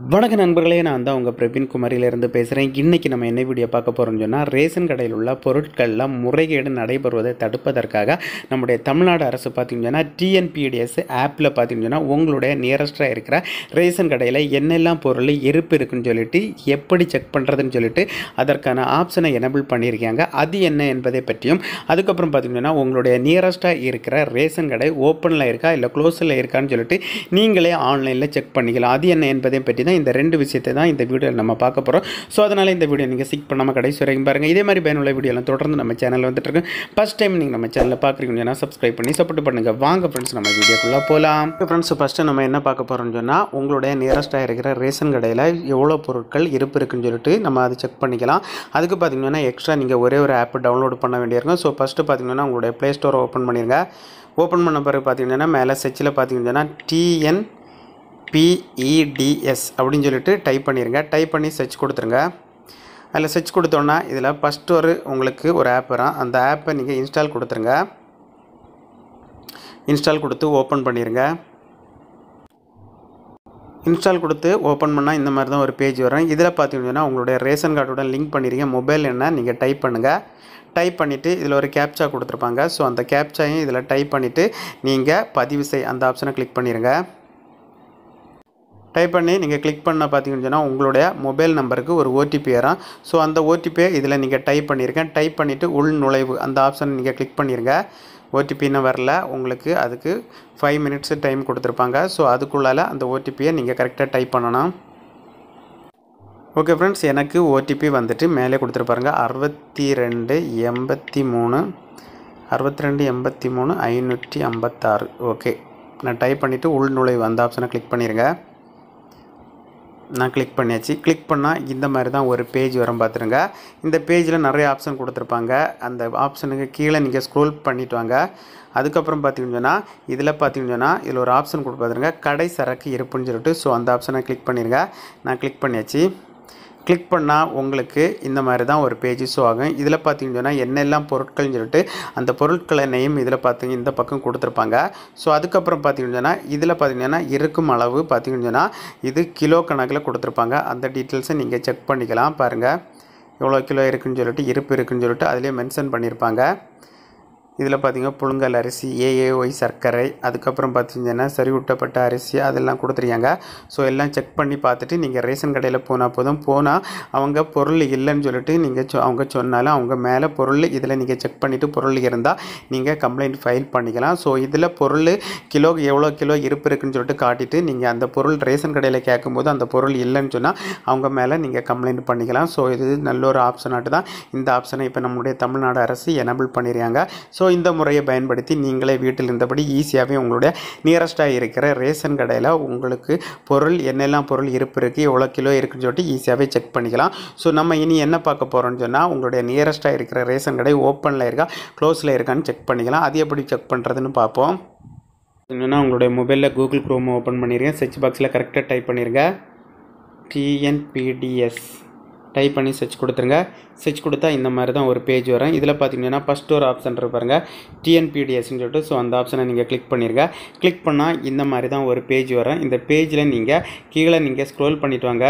வணக்க நண்பர்களே நான் தான் உங்கள் பிரவீன் குமாரியிலேருந்து பேசுகிறேன் இன்றைக்கி நம்ம என்ன வீடியோ பார்க்க போகிறோம்னு சொன்னால் ரேஷன் கடையில் உள்ள பொருட்களில் முறைகேடு நடைபெறுவதை தடுப்பதற்காக நம்முடைய தமிழ்நாடு அரசு பார்த்திங்கன்னா டிஎன்பிடிஎஸ் ஆப்பில் பார்த்திங்கன்னா உங்களுடைய நியரஸ்ட்டாக இருக்கிற ரேஷன் கடையில் என்னெல்லாம் பொருள் இருப்பு இருக்குன்னு சொல்லிட்டு எப்படி செக் பண்ணுறதுன்னு சொல்லிட்டு அதற்கான ஆப்ஷனை எனபிள் பண்ணியிருக்காங்க அது என்ன என்பதை பற்றியும் அதுக்கப்புறம் பார்த்திங்கன்னா உங்களுடைய நியரஸ்ட்டாக இருக்கிற ரேஷன் கடை ஓப்பனில் இருக்கா இல்லை க்ளோஸில் இருக்கான்னு சொல்லிட்டு நீங்களே ஆன்லைனில் செக் பண்ணிக்கலாம் அது என்ன என்பதை பற்றி தான் இந்த ரெண்டு விஷயத்தை தான் இந்த வீடியோவில் நம்ம பார்க்க போகிறோம் ஸோ அதனால் இந்த வீடியோ நீங்கள் சிக் பண்ணாமல் கடைசி வரைக்கும் பாருங்கள் இதே மாதிரி பயனுள்ள வீடியோலாம் தொடர்ந்து நம்ம சேனலில் வந்துட்டு இருக்கு ஃபஸ்ட் டைம் நீங்கள் நம்ம சேனலில் பார்க்குறீங்கன்னா சப்ஸ்கிரைப் பண்ணி சப்போர்ட் பண்ணுங்கள் வாங்க ஃப்ரெண்ட்ஸ் நம்ம வீடியோக்குள்ளே போகலாம் ஃப்ரெண்ட்ஸ் ஃபஸ்ட்டு நம்ம என்ன பார்க்க போகிறோம்னு சொன்னால் உங்களுடைய நியரஸ்ட்டாக இருக்கிற ரேஷன் கடையில் எவ்வளோ பொருட்கள் இருப்பு இருக்குன்னு சொல்லிட்டு நம்ம அதை செக் பண்ணிக்கலாம் அதுக்கு பார்த்தீங்கன்னா எக்ஸ்ட்ரா நீங்கள் ஒரே ஒரு ஆப் டவுன்லோட் பண்ண வேண்டியிருக்கும் ஸோ ஃபஸ்ட்டு பார்த்தீங்கன்னா உங்களுடைய ப்ளே ஸ்டோரை ஓப்பன் பண்ணிடுங்க ஓப்பன் பண்ண பிறகு பார்த்தீங்கன்னா மேலே செச்சில் பார்த்தீங்கன்னா டிஎன் பிஇடிஎஸ் அப்படின்னு சொல்லிட்டு டைப் பண்ணிடுங்க டைப் பண்ணி சர்ச் கொடுத்துருங்க அதில் சர்ச் கொடுத்தோன்னா இதில் ஃபஸ்ட்டு ஒரு உங்களுக்கு ஒரு ஆப் வரும் அந்த ஆப்பை நீங்கள் இன்ஸ்டால் கொடுத்துருங்க இன்ஸ்டால் கொடுத்து ஓப்பன் பண்ணிடுங்க இன்ஸ்டால் கொடுத்து ஓப்பன் பண்ணால் இந்த மாதிரி தான் ஒரு பேஜ் வரும் இதில் பார்த்தீங்கன்னா உங்களுடைய ரேஷன் கார்டுடன் லிங்க் பண்ணிடுங்க மொபைல் என்ன நீங்கள் டைப் பண்ணுங்கள் டைப் பண்ணிவிட்டு இதில் ஒரு கேப்சா கொடுத்துருப்பாங்க ஸோ அந்த கேப்சாயும் இதில் டைப் பண்ணிவிட்டு நீங்கள் பதிவு செய் அந்த ஆப்ஷனை கிளிக் பண்ணிடுங்க டைப் பண்ணி நீங்கள் கிளிக் பண்ண பார்த்தீங்கன்னு சொன்னால் உங்களுடைய மொபைல் நம்பருக்கு ஒரு ஓடிபி வரும் ஸோ அந்த ஓடிபியை இதில் நீங்கள் டைப் பண்ணியிருக்கேன் டைப் பண்ணிவிட்டு உள் நுழைவு அந்த ஆப்ஷன் நீங்கள் கிளிக் பண்ணிடுங்க ஓடிபி இன்னும் வரல உங்களுக்கு அதுக்கு ஃபைவ் மினிட்ஸு டைம் கொடுத்துருப்பாங்க ஸோ அதுக்குள்ளால் அந்த ஓடிபியை நீங்கள் கரெக்டாக டைப் பண்ணணும் ஓகே ஃப்ரெண்ட்ஸ் எனக்கு ஓடிபி வந்துட்டு மேலே கொடுத்துருப்பாருங்க அறுபத்தி ரெண்டு எண்பத்தி மூணு அறுபத்தி ரெண்டு எண்பத்தி மூணு ஐநூற்றி ஐம்பத்தாறு ஓகே நான் டைப் பண்ணிவிட்டு உள் நுழைவு அந்த ஆப்ஷனை கிளிக் பண்ணிடுங்க நான் கிளிக் பண்ணியாச்சு கிளிக் பண்ணால் இந்த மாதிரி தான் ஒரு பேஜ் வரும் பார்த்துருங்க இந்த பேஜில் நிறைய ஆப்ஷன் கொடுத்துருப்பாங்க அந்த ஆப்ஷனுக்கு கீழே நீங்கள் ஸ்க்ரோல் பண்ணிட்டு வாங்க அதுக்கப்புறம் பார்த்தீங்கன்னா இதில் பார்த்தீங்கன்னா இதில் ஒரு ஆப்ஷன் கொடுப்பாருங்க கடை சரக்கு இருப்புன்னு சொல்லிட்டு ஸோ அந்த ஆப்ஷனை கிளிக் பண்ணிடுங்க நான் கிளிக் பண்ணியாச்சு கிளிக் பண்ணால் உங்களுக்கு இந்த மாதிரி தான் ஒரு பேஜ் ஷோ ஆகும் இதில் பார்த்தீங்கன்னா என்னெல்லாம் பொருட்கள்னு சொல்லிட்டு அந்த பொருட்களை நேம் இதில் பார்த்தீங்க இந்த பக்கம் கொடுத்துருப்பாங்க ஸோ அதுக்கப்புறம் பார்த்தீங்கன்னா இதில் பார்த்தீங்கன்னா இருக்கும் அளவு பார்த்தீங்கன்னா இது கிலோ கணக்கில் கொடுத்துருப்பாங்க அந்த டீட்டெயில்ஸை நீங்கள் செக் பண்ணிக்கலாம் பாருங்கள் எவ்வளோ கிலோ இருக்குன்னு சொல்லிட்டு இருப்பு இருக்குன்னு சொல்லிட்டு அதிலே மென்ஷன் பண்ணியிருப்பாங்க இதில் பார்த்தீங்கன்னா புழுங்கல் அரிசி ஏஏஒய் சர்க்கரை அதுக்கப்புறம் பார்த்தீங்கன்னா சரிவிட்டப்பட்ட அரிசி அதெல்லாம் கொடுத்துருக்காங்க ஸோ எல்லாம் செக் பண்ணி பார்த்துட்டு நீங்கள் ரேஷன் கடையில் போனால் போதும் போனால் அவங்க பொருள் இல்லைன்னு சொல்லிட்டு நீங்கள் சொ அவங்க சொன்னாலும் அவங்க மேலே பொருள் இதில் நீங்கள் செக் பண்ணிவிட்டு பொருள் இருந்தால் நீங்கள் கம்ப்ளைண்ட் ஃபைல் பண்ணிக்கலாம் ஸோ இதில் பொருள் கிலோ எவ்வளோ கிலோ இருப்பு இருக்குன்னு சொல்லிட்டு காட்டிட்டு நீங்கள் அந்த பொருள் ரேஷன் கடையில் கேட்கும்போது அந்த பொருள் இல்லைன்னு சொன்னால் அவங்க மேலே நீங்கள் கம்ப்ளைண்ட் பண்ணிக்கலாம் ஸோ இது நல்ல ஒரு ஆப்ஷனாட்டு தான் இந்த ஆப்ஷனை இப்போ நம்மளுடைய தமிழ்நாடு அரசு எனபிள் பண்ணிடுறாங்க ஸோ இந்த முறையை பயன்படுத்தி நீங்களே வீட்டில் இருந்தபடி ஈஸியாகவே உங்களுடைய நியரஸ்ட்டாக இருக்கிற ரேஷன் கடையில் உங்களுக்கு பொருள் என்னெல்லாம் பொருள் இருப்பு இருக்குது எவ்வளோ கிலோ இருக்குன்னு சொல்லிட்டு ஈஸியாகவே செக் பண்ணிக்கலாம் ஸோ நம்ம இனி என்ன பார்க்க போகிறோம்னு சொன்னால் உங்களுடைய நியரஸ்ட்டாக இருக்கிற ரேஷன் கடை ஓப்பனில் இருக்கா க்ளோஸில் இருக்கான்னு செக் பண்ணிக்கலாம் அது எப்படி செக் பண்ணுறதுன்னு பார்ப்போம் என்னென்னா உங்களுடைய மொபைலில் கூகுள் க்ரோம் ஓப்பன் பண்ணிடுங்க சர்ச் பாக்ஸில் கரெக்டாக டைப் பண்ணிடுங்க டிஎன்பிடிஎஸ் டைப் பண்ணி சர்ச் கொடுத்துருங்க சர்ச் கொடுத்தா இந்த மாதிரி தான் ஒரு பேஜ் வரும் இதில் பார்த்தீங்கன்னா ஃபஸ்ட் ஒரு ஆப்ஷன் இருக்கு பாருங்க டிஎன்பிடிஎஸ்ன்னு சொல்லிட்டு ஸோ அந்த ஆப்ஷனை நீங்கள் கிளிக் பண்ணிடுங்க கிளிக் பண்ணால் இந்த மாதிரி தான் ஒரு பேஜ் வரும் இந்த பேஜில் நீங்கள் கீழே நீங்கள் ஸ்க்ரோல் பண்ணிட்டு வாங்க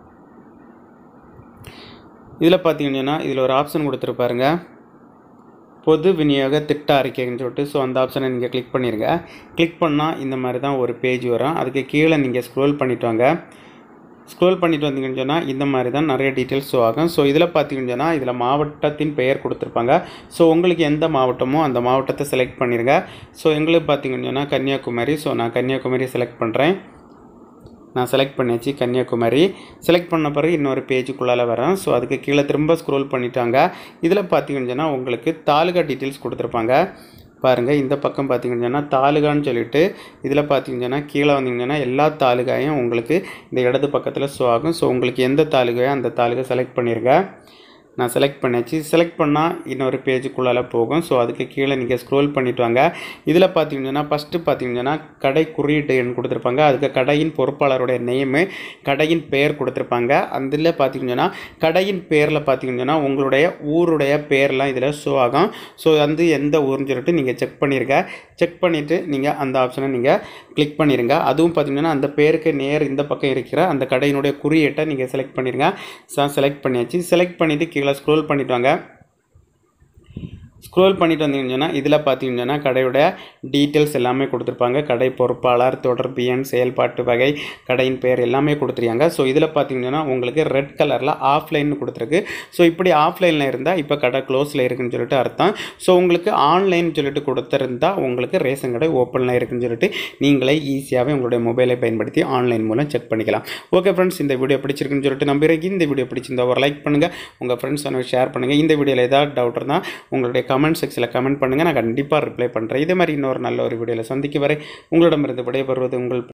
இதில் பார்த்தீங்கன்னா இதில் ஒரு ஆப்ஷன் கொடுத்துருப்பாருங்க பொது விநியோக திட்ட அறிக்கைன்னு சொல்லிட்டு ஸோ அந்த ஆப்ஷனை நீங்கள் கிளிக் பண்ணிடுங்க கிளிக் பண்ணால் இந்த மாதிரி தான் ஒரு பேஜ் வரும் அதுக்கு கீழே நீங்கள் ஸ்க்ரோல் பண்ணிட்டு வாங்க ஸ்க்ரோல் பண்ணிட்டு வந்தீங்கன்னு சொன்னால் இந்த மாதிரி தான் நிறைய டீட்டெயில்ஸ் ஷோ ஆகும் ஸோ இதில் பார்த்தீங்கன்னு சொன்னால் இதில் மாவட்டத்தின் பெயர் கொடுத்துருப்பாங்க ஸோ உங்களுக்கு எந்த மாவட்டமோ அந்த மாவட்டத்தை செலக்ட் பண்ணிடுங்க ஸோ எங்களுக்கு பார்த்தீங்கன்னு சொன்னால் கன்னியாகுமரி ஸோ நான் கன்னியாகுமரி செலக்ட் பண்ணுறேன் நான் செலக்ட் பண்ணியாச்சு கன்னியாகுமரி செலக்ட் பண்ண பிறகு இன்னொரு பேஜுக்குள்ளால் வரேன் ஸோ அதுக்கு கீழே திரும்ப ஸ்க்ரோல் பண்ணிட்டாங்க இதில் பார்த்தீங்கன்னு சொன்னால் உங்களுக்கு தாலுகா டீட்டெயில்ஸ் கொடுத்துருப்பாங்க பாருங்கள் இந்த பக்கம் பார்த்தீங்கன்னா தாலுகான்னு சொல்லிட்டு இதில் பார்த்தீங்கன்னா கீழே வந்தீங்கன்னா எல்லா தாலுகாயும் உங்களுக்கு இந்த இடது பக்கத்தில் ஷோ ஆகும் ஸோ உங்களுக்கு எந்த தாலுகையோ அந்த தாலுகை செலக்ட் பண்ணிடுங்க நான் செலக்ட் பண்ணியாச்சு செலக்ட் பண்ணால் இன்னொரு பேஜுக்குள்ளால போகும் ஸோ அதுக்கு கீழே நீங்கள் ஸ்க்ரோல் பண்ணிட்டு வாங்க இதில் பார்த்தீங்கன்னா ஃபஸ்ட்டு பார்த்தீங்கன்னா கடை குறியீட்டு எண் கொடுத்துருப்பாங்க அதுக்கு கடையின் பொறுப்பாளருடைய நேமு கடையின் பெயர் கொடுத்துருப்பாங்க அதில் பார்த்தீங்கன்னா கடையின் பேரில் பார்த்தீங்கன்னா உங்களுடைய ஊருடைய பேர்லாம் இதில் ஷோ ஆகும் ஸோ வந்து எந்த ஊர்னு சொல்லிட்டு நீங்கள் செக் பண்ணிருங்க செக் பண்ணிவிட்டு நீங்கள் அந்த ஆப்ஷனை நீங்கள் கிளிக் பண்ணிடுங்க அதுவும் பார்த்தீங்கன்னா அந்த பேருக்கு நேர் இந்த பக்கம் இருக்கிற அந்த கடையினுடைய குறியீட்டை நீங்கள் செலக்ட் பண்ணிடுங்க செலக்ட் பண்ணியாச்சு செலக்ட் பண்ணிவிட்டு கீழே ஸ்க்ரோல் பண்ணிட்டு வாங்க ஸ்க்ரோல் பண்ணிட்டு வந்தீங்கன்னா இதில் பார்த்தீங்கன்னா கடையோட டீட்டெயில்ஸ் எல்லாமே கொடுத்துருப்பாங்க கடை பொறுப்பாளர் தொடர்பு எண் செயல்பாட்டு வகை கடையின் பெயர் எல்லாமே கொடுத்துருக்காங்க ஸோ இதில் பார்த்தீங்கன்னா உங்களுக்கு ரெட் கலரில் ஆஃப்லைன் கொடுத்துருக்கு ஸோ இப்படி ஆஃப்லைனில் இருந்தால் இப்போ கடை க்ளோஸில் இருக்குன்னு சொல்லிட்டு அர்த்தம் ஸோ உங்களுக்கு ஆன்லைன் சொல்லிட்டு கொடுத்துருந்தா உங்களுக்கு ரேஷன் கடை ஓப்பனில் இருக்குன்னு சொல்லிட்டு நீங்களே ஈஸியாகவே உங்களுடைய மொபைலை பயன்படுத்தி ஆன்லைன் மூலம் செக் பண்ணிக்கலாம் ஓகே ஃப்ரெண்ட்ஸ் இந்த வீடியோ பிடிச்சிருக்குன்னு சொல்லிட்டு நம்புறேன் இந்த வீடியோ பிடிச்சிருந்தா ஒரு லைக் பண்ணுங்கள் உங்கள் ஃப்ரெண்ட்ஸ் ஷேர் பண்ணுங்கள் இந்த வீடியோவில் ஏதாவது டவுட் இருந்தால் உங்களுடைய கமெண்ட் செக்ஷனில் கமெண்ட் பண்ணுங்கள் நான் கண்டிப்பாக ரிப்ளை பண்ணுறேன் இதே மாதிரி இன்னொரு நல்ல ஒரு வீடியோவில் சந்திக்க வரை உங்களிடமிருந்து விடைபெறுவது உங்கள்